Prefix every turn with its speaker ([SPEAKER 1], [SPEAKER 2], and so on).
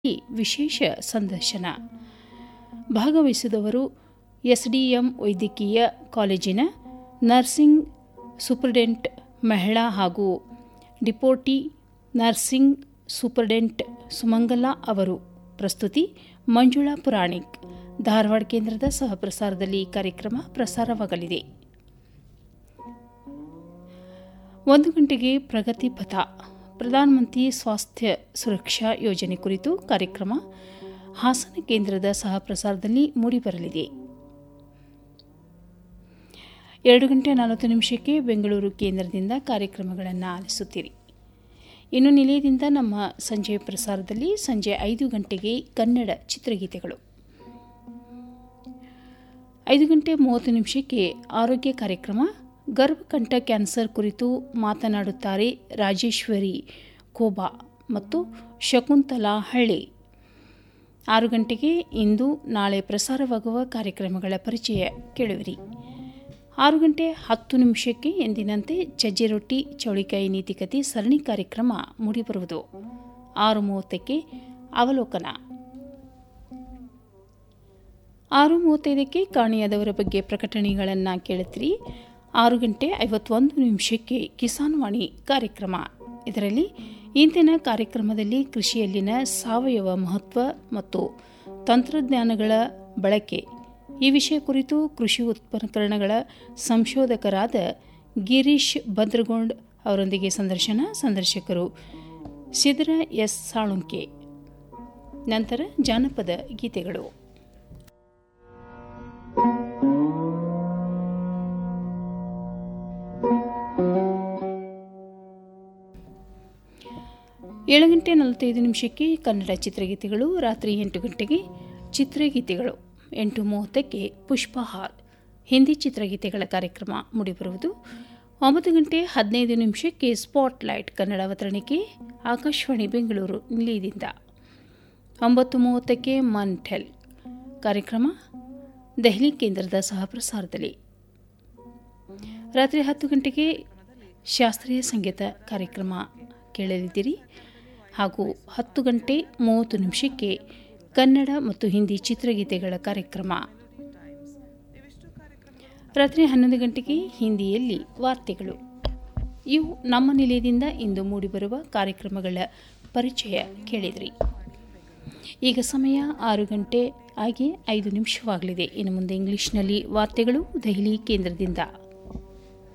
[SPEAKER 1] ಈ ವಿಶೇಷ ಸಂದರ್ಶನ ಭಾಗವಹಿಸಿದವರು ಎಸ್ಡಿಎಂ ವೈದ್ಯಕೀಯ ಕಾಲೇಜಿನ ನರ್ಸಿಂಗ್ ಸೂಪರ್ಡೆಂಟ್ ಮಹಿಳಾ ಹಾಗೂ ಡಿಪೋಟಿ ನರ್ಸಿಂಗ್ ಸೂಪರ್ಡೆಂಟ್ ಸುಮಂಗಲಾ ಅವರು ಪ್ರಸ್ತುತಿ ಮಂಜುಳಾ ಪುರಾಣಿಕ್ ಧಾರವಾಡ ಕೇಂದ್ರದ ಸಹಪ್ರಸಾರದಲ್ಲಿ ಈ ಕಾರ್ಯಕ್ರಮ ಪ್ರಸಾರವಾಗಲಿದೆ ಒಂದು ಗಂಟೆಗೆ ಪ್ರಗತಿ ಪಥ ಪ್ರಧಾನಮಂತ್ರಿ ಸ್ವಾಸ್ಥ್ಯ ಸುರಕ್ಷಾ ಯೋಜನೆ ಕುರಿತು ಕಾರ್ಯಕ್ರಮ ಹಾಸನ ಕೇಂದ್ರದ ಸಹ ಪ್ರಸಾರದಲ್ಲಿ ಮೂಡಿಬರಲಿದೆ ಎರಡು ಗಂಟೆ ನಲವತ್ತು ನಿಮಿಷಕ್ಕೆ ಬೆಂಗಳೂರು ಕೇಂದ್ರದಿಂದ ಕಾರ್ಯಕ್ರಮಗಳನ್ನು ಆಲಿಸುತ್ತೀರಿ ಇನ್ನು ನಿಲಯದಿಂದ ನಮ್ಮ ಸಂಜೆ ಪ್ರಸಾರದಲ್ಲಿ ಸಂಜೆ ಐದು ಗಂಟೆಗೆ ಕನ್ನಡ ಚಿತ್ರಗೀತೆಗಳು ಐದು ಗಂಟೆ ಮೂವತ್ತು ನಿಮಿಷಕ್ಕೆ ಆರೋಗ್ಯ ಕಾರ್ಯಕ್ರಮ ಗರ್ಭಕಂಠ ಕ್ಯಾನ್ಸರ್ ಕುರಿತು ಮಾತನಾಡುತ್ತಾರೆ ರಾಜೇಶ್ವರಿ ಖೋಬಾ ಮತ್ತು ಶಕುಂತಲಾ ಹಳ್ಳಿ ಆರು ಗಂಟೆಗೆ ಇಂದು ನಾಳೆ ಪ್ರಸಾರವಾಗುವ ಕಾರ್ಯಕ್ರಮಗಳ ಪರಿಚಯ ಕೇಳುವಿರಿ ಆರು ಗಂಟೆ ಹತ್ತು ನಿಮಿಷಕ್ಕೆ ಎಂದಿನಂತೆ ಚಜ್ಜಿ ರೊಟ್ಟಿ ಚೌಳಿಕಾಯಿ ನೀತಿಕತೆ ಸರಣಿ ಕಾರ್ಯಕ್ರಮ ಮೂಡಿಬರುವುದು ಆರು ಮೂವತ್ತಕ್ಕೆ ಅವಲೋಕನ ಆರು ಮೂವತ್ತೈದಕ್ಕೆ ಕಾಣಿಯಾದವರ ಬಗ್ಗೆ ಪ್ರಕಟಣೆಗಳನ್ನು ಕೇಳುತ್ತೀರಿ ಆರು ಗಂಟೆ ಐವತ್ತೊಂದು ನಿಮಿಷಕ್ಕೆ ಕಿಸಾನ್ ವಾಣಿ ಕಾರ್ಯಕ್ರಮ ಇದರಲ್ಲಿ ಇಂದಿನ ಕಾರ್ಯಕ್ರಮದಲ್ಲಿ ಕೃಷಿಯಲ್ಲಿನ ಸಾವಯವ ಮಹತ್ವ ಮತ್ತು ತಂತ್ರಜ್ಞಾನಗಳ ಬಳಕೆ ಈ ವಿಷಯ ಕುರಿತು ಕೃಷಿ ಉತ್ಪನ್ನಗಳ ಸಂಶೋಧಕರಾದ ಗಿರೀಶ್ ಭದ್ರಗೊಂಡ್ ಅವರೊಂದಿಗೆ ಸಂದರ್ಶನ ಸಂದರ್ಶಕರು ಸಿದ್ದರ ಎಸ್ ಸಾಳುಂಕೆ ನಂತರ ಜಾನಪದ ಗೀತೆಗಳು ಏಳು ಗಂಟೆ ನಲವತ್ತೈದು ನಿಮಿಷಕ್ಕೆ ಕನ್ನಡ ಚಿತ್ರಗೀತೆಗಳು ರಾತ್ರಿ ಎಂಟು ಗಂಟೆಗೆ ಚಿತ್ರಗೀತೆಗಳು ಎಂಟು ಮೂವತ್ತಕ್ಕೆ ಪುಷ್ಪಹಾರ್ ಹಿಂದಿ ಚಿತ್ರಗೀತೆಗಳ ಕಾರ್ಯಕ್ರಮ ಮೂಡಿಬರುವುದು ಒಂಬತ್ತು ಗಂಟೆ ಹದಿನೈದು ನಿಮಿಷಕ್ಕೆ ಸ್ಪಾಟ್ಲೈಟ್ ಕನ್ನಡ ಅವತರಣಿಕೆ ಆಕಾಶವಾಣಿ ಬೆಂಗಳೂರು ನಿಲಯದಿಂದ ಒಂಬತ್ತು ಮೂವತ್ತಕ್ಕೆ ಮನ್ ಟೆಲ್ ಕಾರ್ಯಕ್ರಮ ದೆಹಲಿ ಕೇಂದ್ರದ ಸಹ ಪ್ರಸಾರದಲ್ಲಿ ರಾತ್ರಿ ಹತ್ತು ಗಂಟೆಗೆ ಶಾಸ್ತ್ರೀಯ ಸಂಗೀತ ಕಾರ್ಯಕ್ರಮ ಕೇಳಲಿದ್ದೀರಿ ಹಾಗೂ ಹತ್ತು ಗಂಟೆ ಮೂವತ್ತು ನಿಮಿಷಕ್ಕೆ ಕನ್ನಡ ಮತ್ತು ಹಿಂದಿ ಚಿತ್ರಗೀತೆಗಳ ಕಾರ್ಯಕ್ರಮ ರಾತ್ರಿ ಹನ್ನೊಂದು ಗಂಟೆಗೆ ಹಿಂದಿಯಲ್ಲಿ ವಾರ್ತೆಗಳು ಇವು ನಮ್ಮ ನಿಲಯದಿಂದ ಇಂದು ಮೂಡಿಬರುವ ಕಾರ್ಯಕ್ರಮಗಳ ಪರಿಚಯ ಕೇಳಿದ್ರಿ ಈಗ ಸಮಯ ಆರು ಗಂಟೆ ಆಗಿ ಐದು ನಿಮಿಷವಾಗಲಿದೆ ಇನ್ನು ಮುಂದೆ ಇಂಗ್ಲಿಷ್ನಲ್ಲಿ ವಾರ್ತೆಗಳು ದೆಹಲಿ ಕೇಂದ್ರದಿಂದ